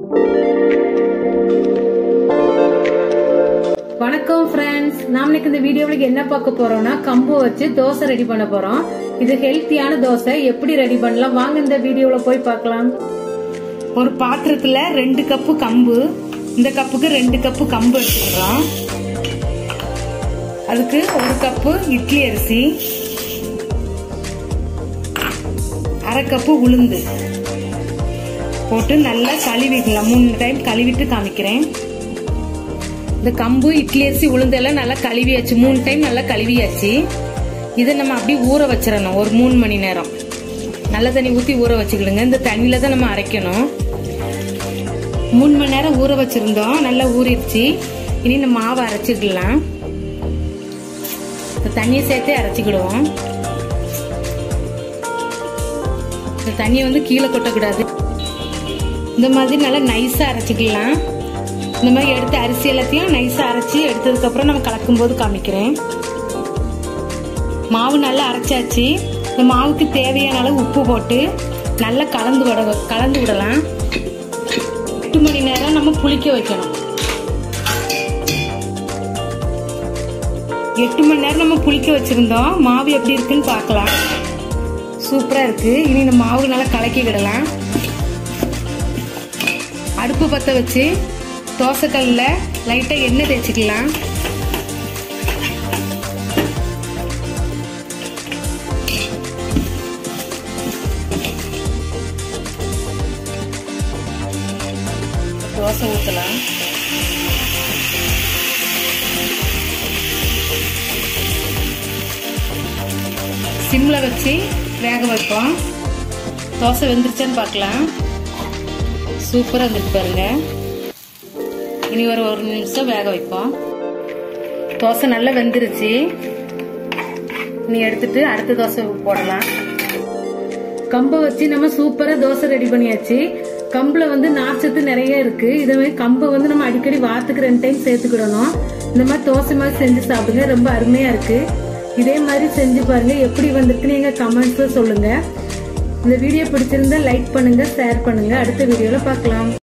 வணக்கம் ஃப்ரெண்ட்ஸ் நாம இன்னைக்கு இந்த வீடியோவில் என்ன பார்க்க போறோம்னா கம்பு வச்சு தோசை ரெடி பண்ண போறோம் இது ஹெல்த்தியான தோசை எப்படி ரெடி பண்ணலாம் வாங்க இந்த வீடியோல போய் பார்க்கலாம் ஒரு பாத்திரத்துல ரெண்டு கப்பு கம்பு இந்த கப்புக்கு ரெண்டு கப்பு கம்பு எடுத்துக்கிறோம் அதுக்கு ஒரு கப்பு இட்லி அரிசி அரை கப்பு உளுந்து போட்டு நல்லா கழுவிக்கலாம் மூணு டைம் கழுவிட்டு காமிக்கிறேன் இந்த கம்பு இட்லி அரிசி உளுந்தெல்லாம் நல்லா கழுவியாச்சு மூணு டைம் நல்லா கழுவியாச்சு இதை நம்ம அப்படியே ஊற வச்சிடணும் ஒரு மூணு மணி நேரம் நல்ல தண்ணி ஊற்றி ஊற வச்சுக்கிடுங்க இந்த தண்ணியில தான் நம்ம அரைக்கணும் மூணு மணி நேரம் ஊற வச்சிருந்தோம் நல்லா ஊறிடுச்சு இனி இந்த மாவை அரைச்சிக்கலாம் இந்த தண்ணியை சேர்த்தே அரைச்சிக்கிடுவோம் இந்த தண்ணியை வந்து கீழே கொட்டக்கூடாது இந்த மாதிரி நல்லா நைஸாக அரைச்சிக்கலாம் இந்த மாதிரி எடுத்து அரிசி எல்லாத்தையும் நைஸாக அரைச்சி எடுத்ததுக்கப்புறம் நம்ம கலக்கும் போது காமிக்கிறேன் மாவு நல்லா அரைச்சாச்சு இந்த மாவுக்கு தேவையான அளவு உப்பு போட்டு நல்லா கலந்து விட கலந்து விடலாம் எட்டு மணி நேரம் நம்ம புளிக்க வைக்கணும் எட்டு மணி நேரம் நம்ம புளிக்க வச்சிருந்தோம் மாவு எப்படி இருக்குன்னு பார்க்கலாம் சூப்பராக இருக்கு இனி இந்த மாவு நல்லா கலக்கி விடலாம் அடுப்பு பற்ற வச்சு தோசைக்கல்ல லைட்டாக எண்ணெய் தேய்ச்சிக்கலாம் தோசை ஊற்றலாம் சிம்மில் வச்சு வேக வைப்போம் தோசை வெந்துருச்சான்னு பார்க்கலாம் சூப்பராக வந்துட்டு பாருங்க இனி ஒரு ஒரு நிமிஷம் வேக வைப்போம் தோசை நல்லா வெந்துருச்சு இனி எடுத்துட்டு அடுத்த தோசை போடலாம் கம்பை வச்சு நம்ம சூப்பரா தோசை ரெடி பண்ணியாச்சு கம்புல வந்து நார்ச்சத்து நிறைய இருக்கு இதே மாதிரி கம்பை வந்து நம்ம அடிக்கடி வாரத்துக்கு ரெண்டு டைம் சேர்த்துக்கிடணும் இந்த மாதிரி தோசை மாதிரி செஞ்சு சாப்பிடுங்க ரொம்ப அருமையா இருக்கு இதே மாதிரி செஞ்சு பாருங்க எப்படி வந்திருக்குன்னு எங்க கமெண்ட்ஸ்ல சொல்லுங்க இந்த வீடியோ பிடிச்சிருந்தா லைக் பண்ணுங்க ஷேர் பண்ணுங்க அடுத்த வீடியோல பார்க்கலாம்